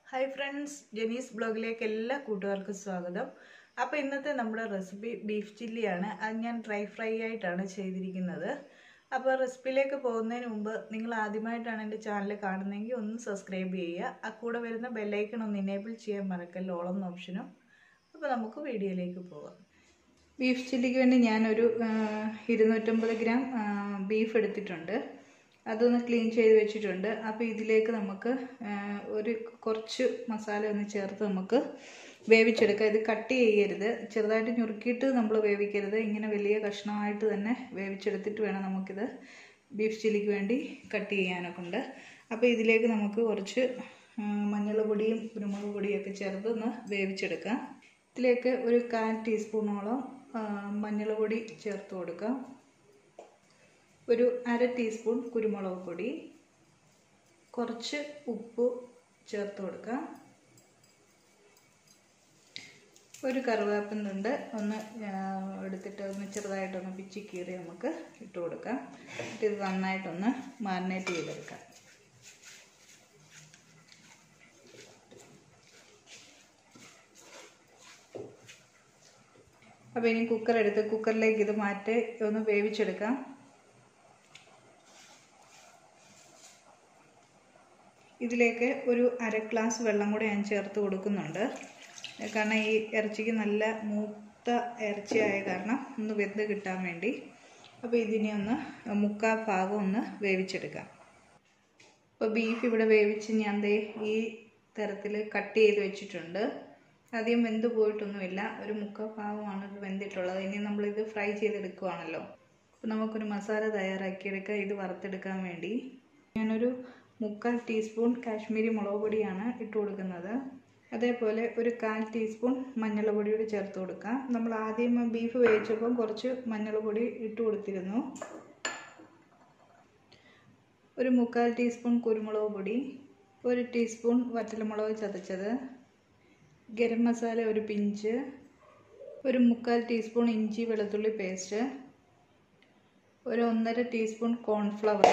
hi friends ജെനീസ് ബ്ലോഗിലേക്ക് എല്ലാ കൂട്ടുകാർക്കും സ്വാഗതം അപ്പോൾ ഇന്നത്തെ നമ്മുടെ റെസിപ്പി ബീഫ് ചില്ലിയാണ് അത് ഞാൻ ഡ്രൈ ഫ്രൈ ആയിട്ടാണ് ചെയ്തിരിക്കുന്നത് അപ്പോൾ റെസിപ്പിയിലേക്ക് പോകുന്നതിന് മുമ്പ് നിങ്ങൾ ആദ്യമായിട്ടാണ് എൻ്റെ ചാനൽ കാണുന്നതെങ്കിൽ ഒന്ന് സബ്സ്ക്രൈബ് ചെയ്യുക ആ കൂടെ വരുന്ന ബെല്ലൈക്കൺ ഒന്ന് ഇനേബിൾ ചെയ്യാൻ മറക്കല്ലോ ഓളം എന്ന ഓപ്ഷനും അപ്പോൾ നമുക്ക് വീഡിയോയിലേക്ക് പോകാം ബീഫ് ചില്ലിക്ക് വേണ്ടി ഞാനൊരു ആ, ഇരുന്നൂറ്റമ്പത് ഗ്രാം ആ, ബീഫ് എടുത്തിട്ടുണ്ട് അതൊന്ന് ക്ലീൻ ചെയ്ത് വെച്ചിട്ടുണ്ട് അപ്പോൾ ഇതിലേക്ക് നമുക്ക് ആ, ഒരു കുറച്ച് മസാല ഒന്ന് ചേർത്ത് നമുക്ക് വേവിച്ചെടുക്കാം ഇത് കട്ട് ചെയ്യരുത് ചെറുതായിട്ട് ഞുറുക്കിയിട്ട് നമ്മൾ വേവിക്കരുത് ഇങ്ങനെ വലിയ കഷ്ണമായിട്ട് തന്നെ വേവിച്ചെടുത്തിട്ട് വേണം നമുക്കിത് ബീഫ് ചില്ലിക്ക് വേണ്ടി കട്ട് ചെയ്യാനൊക്കെ ഉണ്ട് അപ്പോൾ ഇതിലേക്ക് നമുക്ക് കുറച്ച് മഞ്ഞൾ പൊടിയും കുരുമുളക് പൊടിയും ഒക്കെ ചേർത്ത് ഒന്ന് വേവിച്ചെടുക്കാം ഇതിലേക്ക് ഒരു കാൽ ടീസ്പൂണോളം മഞ്ഞൾ പൊടി ചേർത്ത് കൊടുക്കാം ഒരു അര ടീസ്പൂൺ കുരുമുളക് പൊടി കുറച്ച് ഉപ്പ് ചേർത്ത് കൊടുക്കാം ഒരു കറിവേപ്പിൻ തുണ്ട് ഒന്ന് ആ, എടുത്തിട്ട് ഒന്ന് ചെറുതായിട്ടൊന്ന് പിച്ചി കീറി നമുക്ക് ഇട്ട് കൊടുക്കാം എന്നിട്ട് ഇത് നന്നായിട്ടൊന്ന് മാരിനേറ്റ് ചെയ്തെടുക്കാം അപ്പോൾ ഇനി കുക്കർ എടുത്ത് കുക്കറിലേക്ക് ഇത് മാറ്റി ഒന്ന് വേവിച്ചെടുക്കാം ഇതിലേക്ക് ഒരു അര ഗ്ലാസ് വെള്ളം കൂടെ ഞാൻ ചേർത്ത് കൊടുക്കുന്നുണ്ട് കാരണം ഈ ഇറച്ചിക്ക് നല്ല മൂത്ത ഇറച്ചി ആയ കാരണം ഒന്ന് വെന്ത് കിട്ടാൻ വേണ്ടി അപ്പോൾ ഇതിനെ ഒന്ന് മുക്കാൽ ഭാഗം ഒന്ന് വേവിച്ചെടുക്കാം അപ്പോൾ ബീഫ് ഇവിടെ വേവിച്ച് ഞാൻ ദേ ഈ തരത്തിൽ കട്ട് ചെയ്ത് വെച്ചിട്ടുണ്ട് അധികം വെന്ത് പോയിട്ടൊന്നുമില്ല ഒരു മുക്കാൽ ഭാഗമാണ് ഇത് വെന്തിട്ടുള്ളത് ഇനി നമ്മളിത് ഫ്രൈ ചെയ്തെടുക്കുവാണല്ലോ അപ്പോൾ നമുക്കൊരു മസാല തയ്യാറാക്കിയെടുക്കാം ഇത് വറുത്തെടുക്കാൻ വേണ്ടി ഞാനൊരു മുക്കാൽ ടീസ്പൂൺ കാശ്മീരി മുളക് പൊടിയാണ് ഇട്ട് കൊടുക്കുന്നത് അതേപോലെ ഒരു കാൽ ടീസ്പൂൺ മഞ്ഞൾ പൊടിയോട് ചേർത്ത് കൊടുക്കാം നമ്മൾ ആദ്യം ബീഫ് വേവിച്ചപ്പം കുറച്ച് മഞ്ഞൾ പൊടി ഇട്ട് കൊടുത്തിരുന്നു ഒരു മുക്കാൽ ടീസ്പൂൺ കുരുമുളക് പൊടി ഒരു ടീസ്പൂൺ വറ്റൽമുളക് ചതച്ചത് ഗരം മസാല ഒരു പിഞ്ച് ഒരു മുക്കാൽ ടീസ്പൂൺ ഇഞ്ചി വെളുത്തുള്ളി പേസ്റ്റ് ഒരു ഒന്നര ടീസ്പൂൺ കോൺഫ്ലവർ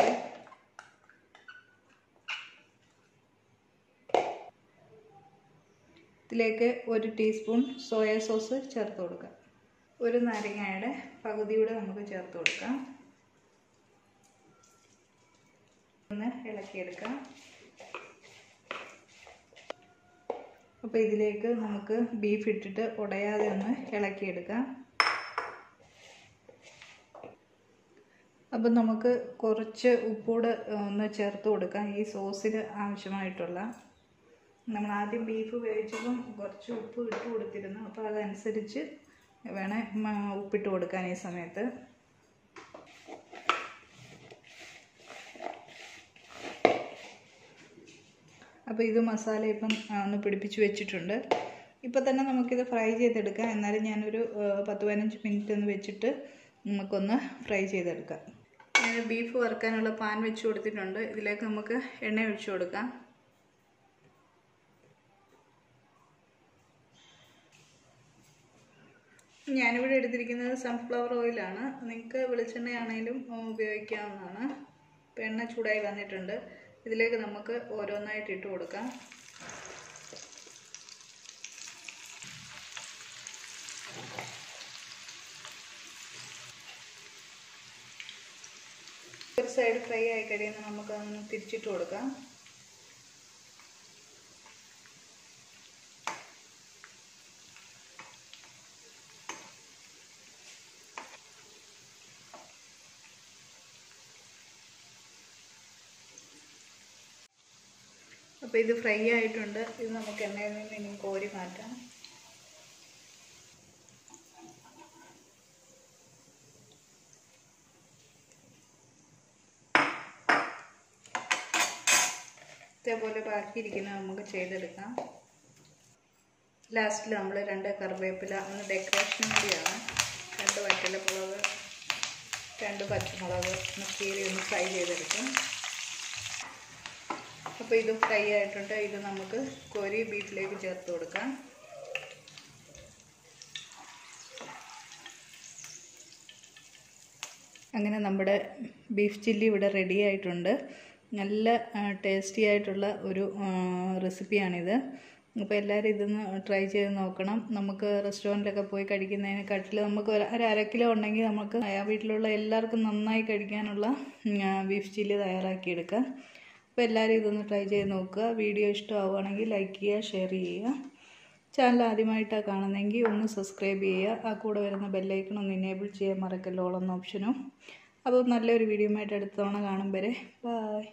ഇതിലേക്ക് ഒരു ടീസ്പൂൺ സോയ സോസ് ചേർത്ത് കൊടുക്കാം ഒരു നാരങ്ങയുടെ പകുതിയൂടെ നമുക്ക് ചേർത്ത് കൊടുക്കാം ഒന്ന് ഇളക്കിയെടുക്കാം അപ്പോൾ ഇതിലേക്ക് നമുക്ക് ബീഫ് ഇട്ടിട്ട് ഉടയാതെ ഒന്ന് ഇളക്കിയെടുക്കാം അപ്പം നമുക്ക് കുറച്ച് ഉപ്പൂടെ ഒന്ന് ചേർത്ത് കൊടുക്കാം ഈ സോസിന് ആവശ്യമായിട്ടുള്ള നമ്മൾ ആദ്യം ബീഫ് വേവിച്ചപ്പം കുറച്ച് ഉപ്പ് ഇട്ട് കൊടുത്തിരുന്നു അപ്പോൾ അതനുസരിച്ച് വേണേൽ മ- ഉപ്പിട്ട് കൊടുക്കാൻ ഈ സമയത്ത് അപ്പോൾ ഇത് മസാല ഇപ്പം ആ, ഒന്ന് പിടിപ്പിച്ച് വെച്ചിട്ടുണ്ട് ഇപ്പോൾ തന്നെ നമുക്കിത് ഫ്രൈ ചെയ്തെടുക്കാം എന്നാലും ഞാനൊരു ആ, പത്ത് പതിനഞ്ച് മിനിറ്റ് ഒന്ന് വെച്ചിട്ട് നമുക്കൊന്ന് ഫ്രൈ ചെയ്തെടുക്കാം ഞാൻ ബീഫ് വറുക്കാനുള്ള പാൻ വെച്ച് കൊടുത്തിട്ടുണ്ട് ഇതിലേക്ക് നമുക്ക് എണ്ണ ഒഴിച്ചു കൊടുക്കാം ഞാനിവിടെ എടുത്തിരിക്കുന്നത് സൺഫ്ലവർ ഓയിലാണ് നിങ്ങൾക്ക് വെളിച്ചെണ്ണയാണേലും ആ, ഉപയോഗിക്കാവുന്നതാണ് ഇപ്പോൾ എണ്ണ ചൂടായി വന്നിട്ടുണ്ട് ഇതിലേക്ക് നമുക്ക് ഓരോന്നായിട്ട് ഇട്ട് കൊടുക്കാം ഒരു സൈഡ് ഫ്രൈ ആയി കഴിയുമ്പോൾ നമുക്കതൊന്ന് തിരിച്ചിട്ട് കൊടുക്കാം അപ്പോൾ ഇത് ഫ്രൈ ആയിട്ടുണ്ട് ഇത് നമുക്ക് എണ്ണയിൽ നിന്ന് ഇനി കോരി മാറ്റാം ഇതേപോലെ ബാക്കിയിരിക്കുന്നത് നമുക്ക് ചെയ്തെടുക്കാം ലാസ്റ്റിൽ നമ്മൾ രണ്ട് കറിവേപ്പില ഒന്ന് ഡെക്കറേഷൻ വേണ്ടിയാണ് രണ്ട് വറ്റല മുളക് രണ്ട് പച്ചമുളക് ഒന്ന് കീറി ഒന്ന് ഫ്രൈ ചെയ്തെടുക്കാം അപ്പോൾ ഇത് ഫ്രൈ ആയിട്ടുണ്ട് ഇത് നമുക്ക് കോരി ബീഫിലേക്ക് ചേർത്ത് കൊടുക്കാം അങ്ങനെ നമ്മുടെ ബീഫ് ചില്ലി ഇവിടെ റെഡി ആയിട്ടുണ്ട് നല്ല ടേസ്റ്റി ആയിട്ടുള്ള ഒരു റെസിപ്പിയാണിത് അപ്പോൾ എല്ലാവരും ഇതൊന്ന് ട്രൈ ചെയ്ത് നോക്കണം നമുക്ക് റെസ്റ്റോറൻറ്റിലൊക്കെ പോയി കഴിക്കുന്നതിനെക്കാട്ടിൽ നമുക്ക് ഒരു ഒരു അര കിലോ ഉണ്ടെങ്കിൽ നമുക്ക് വീട്ടിലുള്ള എല്ലാവർക്കും നന്നായി കഴിക്കാനുള്ള ബീഫ് ചില്ലി തയ്യാറാക്കിയെടുക്കാം അപ്പോൾ എല്ലാവരും ഇതൊന്ന് ട്രൈ ചെയ്ത് നോക്കുക വീഡിയോ ഇഷ്ടമാവുകയാണെങ്കിൽ ലൈക്ക് ചെയ്യുക ഷെയർ ചെയ്യുക ചാനൽ ആദ്യമായിട്ടാണ് കാണുന്നതെങ്കിൽ ഒന്ന് സബ്സ്ക്രൈബ് ചെയ്യുക ആ കൂടെ വരുന്ന ബെല്ലൈക്കൺ ഒന്ന് എനേബിൾ ചെയ്യാൻ മറക്കല്ലോ എന്ന ഓപ്ഷനും അപ്പോൾ നല്ലൊരു വീഡിയോ ആയിട്ട് അടുത്ത തവണ കാണും വരെ ബായ്